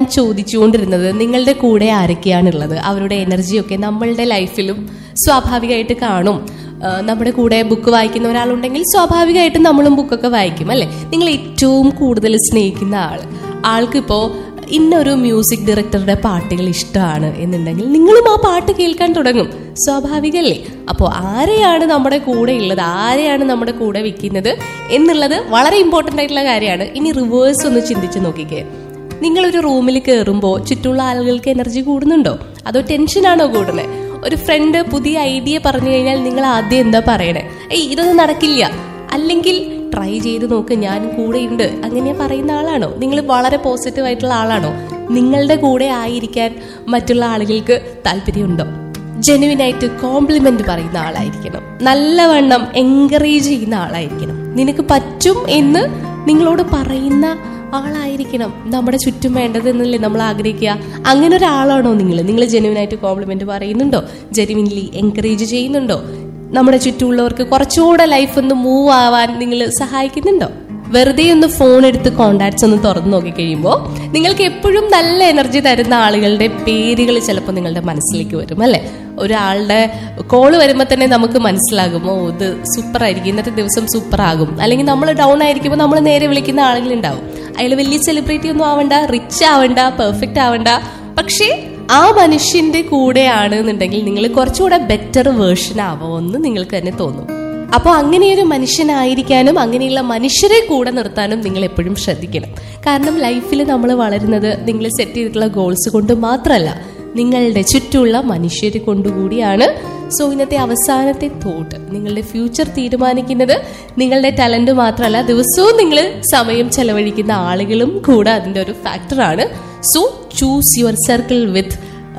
ചോദിച്ചുകൊണ്ടിരുന്നത് നിങ്ങളുടെ കൂടെ ആരൊക്കെയാണുള്ളത് അവരുടെ എനർജിയൊക്കെ നമ്മളുടെ ലൈഫിലും സ്വാഭാവികമായിട്ട് കാണും ആ, നമ്മുടെ കൂടെ ബുക്ക് വായിക്കുന്ന ഒരാളുണ്ടെങ്കിൽ സ്വാഭാവികമായിട്ടും നമ്മളും ബുക്കൊക്കെ വായിക്കും അല്ലെ നിങ്ങൾ ഏറ്റവും കൂടുതൽ സ്നേഹിക്കുന്ന ആൾ ആൾക്കിപ്പോ ഇന്നൊരു മ്യൂസിക് ഡയറക്ടറുടെ പാട്ടുകൾ ഇഷ്ടമാണ് എന്നുണ്ടെങ്കിൽ നിങ്ങളും ആ പാട്ട് കേൾക്കാൻ തുടങ്ങും സ്വാഭാവികല്ലേ അപ്പോൾ ആരെയാണ് നമ്മുടെ കൂടെ ഉള്ളത് ആരെയാണ് നമ്മുടെ കൂടെ വെക്കുന്നത് എന്നുള്ളത് വളരെ ഇമ്പോർട്ടൻ്റ് ആയിട്ടുള്ള കാര്യമാണ് ഇനി റിവേഴ്സ് ഒന്ന് ചിന്തിച്ച് നോക്കിക്കേ നിങ്ങളൊരു റൂമിൽ കയറുമ്പോൾ ചുറ്റുള്ള ആളുകൾക്ക് എനർജി കൂടുന്നുണ്ടോ അതോ ടെൻഷനാണോ കൂടുന്നത് ഒരു ഫ്രണ്ട് പുതിയ ഐഡിയ പറഞ്ഞു കഴിഞ്ഞാൽ നിങ്ങൾ ആദ്യം എന്താ പറയണേ ഏയ് ഇതൊന്നും നടക്കില്ല അല്ലെങ്കിൽ ട്രൈ ചെയ്ത് നോക്ക് ഞാൻ കൂടെയുണ്ട് അങ്ങനെ പറയുന്ന ആളാണോ നിങ്ങൾ വളരെ പോസിറ്റീവ് ആയിട്ടുള്ള ആളാണോ നിങ്ങളുടെ കൂടെ ആയിരിക്കാൻ മറ്റുള്ള ആളുകൾക്ക് താല്പര്യമുണ്ടോ ജെനുവിനായിട്ട് കോംപ്ലിമെന്റ് പറയുന്ന ആളായിരിക്കണം നല്ലവണ്ണം എൻകറേജ് ചെയ്യുന്ന ആളായിരിക്കണം നിനക്ക് പറ്റും എന്ന് നിങ്ങളോട് പറയുന്ന ആളായിരിക്കണം നമ്മുടെ ചുറ്റും വേണ്ടത് എന്നല്ലേ നമ്മൾ ആഗ്രഹിക്കുക അങ്ങനെ ഒരാളാണോ നിങ്ങൾ നിങ്ങൾ ജെനുവിനായിട്ട് കോംപ്ലിമെന്റ് പറയുന്നുണ്ടോ ജെനുവിൻലി എൻകറേജ് ചെയ്യുന്നുണ്ടോ നമ്മുടെ ചുറ്റുമുള്ളവർക്ക് കുറച്ചുകൂടെ ലൈഫ് ഒന്ന് മൂവ് ആവാൻ നിങ്ങൾ സഹായിക്കുന്നുണ്ടോ വെറുതെ ഒന്ന് ഫോൺ എടുത്ത് കോണ്ടാക്ട്സ് ഒന്ന് തുറന്നു നോക്കി കഴിയുമ്പോൾ നിങ്ങൾക്ക് എപ്പോഴും നല്ല എനർജി തരുന്ന ആളുകളുടെ പേരുകൾ ചിലപ്പോൾ നിങ്ങളുടെ മനസ്സിലേക്ക് വരും അല്ലെ ഒരാളുടെ കോള് വരുമ്പോൾ തന്നെ നമുക്ക് മനസ്സിലാകും ഓ ഇത് സൂപ്പർ ആയിരിക്കും ഇന്നത്തെ ദിവസം സൂപ്പർ ആകും അല്ലെങ്കിൽ നമ്മൾ ഡൗൺ ആയിരിക്കുമ്പോൾ നമ്മൾ നേരെ വിളിക്കുന്ന ആളുകളുണ്ടാവും അയാൾ വലിയ സെലിബ്രിറ്റി ഒന്നും ആവണ്ട റിച്ച് ആവണ്ട പെർഫെക്റ്റ് ആവണ്ട പക്ഷേ ആ മനുഷ്യന്റെ കൂടെയാണ് എന്നുണ്ടെങ്കിൽ നിങ്ങൾ കുറച്ചുകൂടെ ബെറ്റർ വേർഷൻ ആവുമെന്ന് നിങ്ങൾക്ക് തന്നെ തോന്നും അപ്പോൾ അങ്ങനെയൊരു മനുഷ്യനായിരിക്കാനും അങ്ങനെയുള്ള മനുഷ്യരെ കൂടെ നിർത്താനും നിങ്ങൾ എപ്പോഴും ശ്രദ്ധിക്കണം കാരണം ലൈഫിൽ നമ്മൾ വളരുന്നത് നിങ്ങൾ സെറ്റ് ചെയ്തിട്ടുള്ള ഗോൾസ് കൊണ്ട് മാത്രമല്ല നിങ്ങളുടെ ചുറ്റുമുള്ള മനുഷ്യരെ കൊണ്ടുകൂടിയാണ് സോ ഇന്നത്തെ അവസാനത്തെ തോട്ട് നിങ്ങളുടെ ഫ്യൂച്ചർ തീരുമാനിക്കുന്നത് നിങ്ങളുടെ ടാലന്റ് മാത്രമല്ല ദിവസവും നിങ്ങൾ സമയം ചെലവഴിക്കുന്ന ആളുകളും കൂടെ അതിൻ്റെ ഒരു ഫാക്ടറാണ് so choose your circle with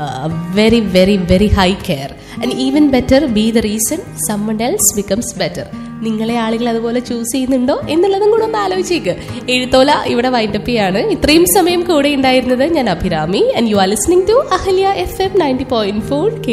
very very very high care and even better be the reason someone else becomes better നിങ്ങളെ ആളുകൾ അതുപോലെ ചൂസ് ചെയ്യുന്നുണ്ടോ എന്നുള്ളതും കൂടെ ഒന്ന് ആലോചിച്ചേക്ക് എഴുത്തോല ഇവിടെ വൈൻഡപ്പ് ചെയ്യാണ് ഇത്രയും സമയം കൂടെ ഉണ്ടായിരുന്നത് ഞാൻ Abhirami and you are listening to Ahalya F M ninety point four